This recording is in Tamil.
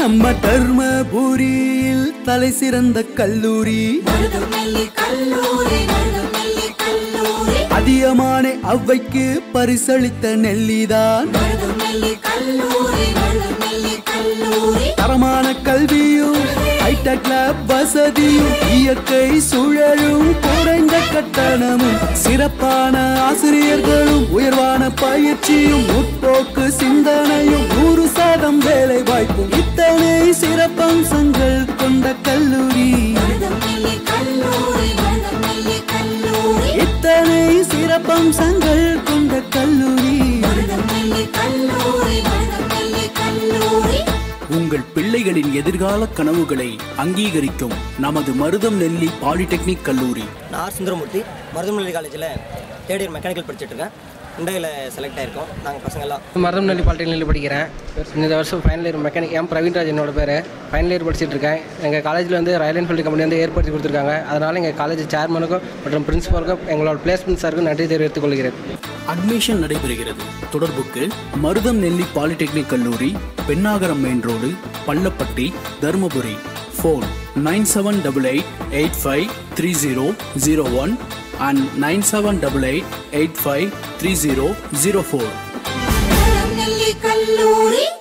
நம்ம தர்மபுரியில் தலை சிறந்த கல்லூரி மருதமல்லி கல்லூரி மருதமல்லி கல்லூரி அதியமானே அவ்வைக்கு பரிசளித்த நெல்லிதான் மருதமல்லி கல்லூரி மருதமல்லி கல்லூரி தரமான கல்வியும் ஹைடெக் லேப் வசதியும் இயற்கை சூழலும் குறைந்த கட்டணமும் சிறப்பான ஆசிரியர்களும் உயர்வான பயிற்சியும் முற்போக்கு சிந்தனையும் நூறு சதம் வேலை வாய்ப்பும் இத்தனை சிறப்பம்சங்கள் கொண்ட கல்லூரி மருதமல்லி கல்லூரி மருதமல்லி கல்லூரி இத்தனை சிறப்பம்சங்கள் கொண்ட கல்லூரி மருதமல்லி கல்லூரி மருதமல்லி கல்லூரி உங்கள் பிள்ளைகளின் எதிர்கால கனவுகளை அங்கீகரிக்கும் நமது மருதம் நெல்லி பாலிடெக்னிக் கல்லூரி நான் ஆர் சுந்தரமூர்த்தி மருதமல்லி காலேஜில் தேர்ட் இயர் மெக்கானிக்கல் படிச்சுட்டு இருக்கேன் இண்டையில் செலக்ட் ஆயிருக்கோம் நாங்கள் பசங்கள்லாம் மருதமல்லி பாலிடெக்னிக்கில் படிக்கிறேன் இந்த வருஷம் final year mechanic M Praveenraj என்னோட பேர் ஃபைனல் இயர் படிச்சுட்டு இருக்கேன் எங்கள் காலேஜில் வந்து ராயல் என்ஃபீல்டு கம்பெனி வந்து ஏற்படுத்தி கொடுத்துருக்காங்க அதனால் எங்கள் காலேஜ் சேர்மனுக்கும் மற்றும் பிரின்சிபலுக்கும் எங்களோட பிளேஸ்மெண்ட் சாருக்கும் நன்றி தெரிவித்துக் கொள்கிறேன் அட்மிஷன் நடைபெறுகிறது தொடர்புக்கு மருதம் நெல்லி பாலிடெக்னிக் கல்லூரி Pennagaram main road Pallapatti Dharmapuri phone nine seven double eight eight five three zero zero one and nine seven double eight eight five three zero zero four Maruthamalli கல்லூரி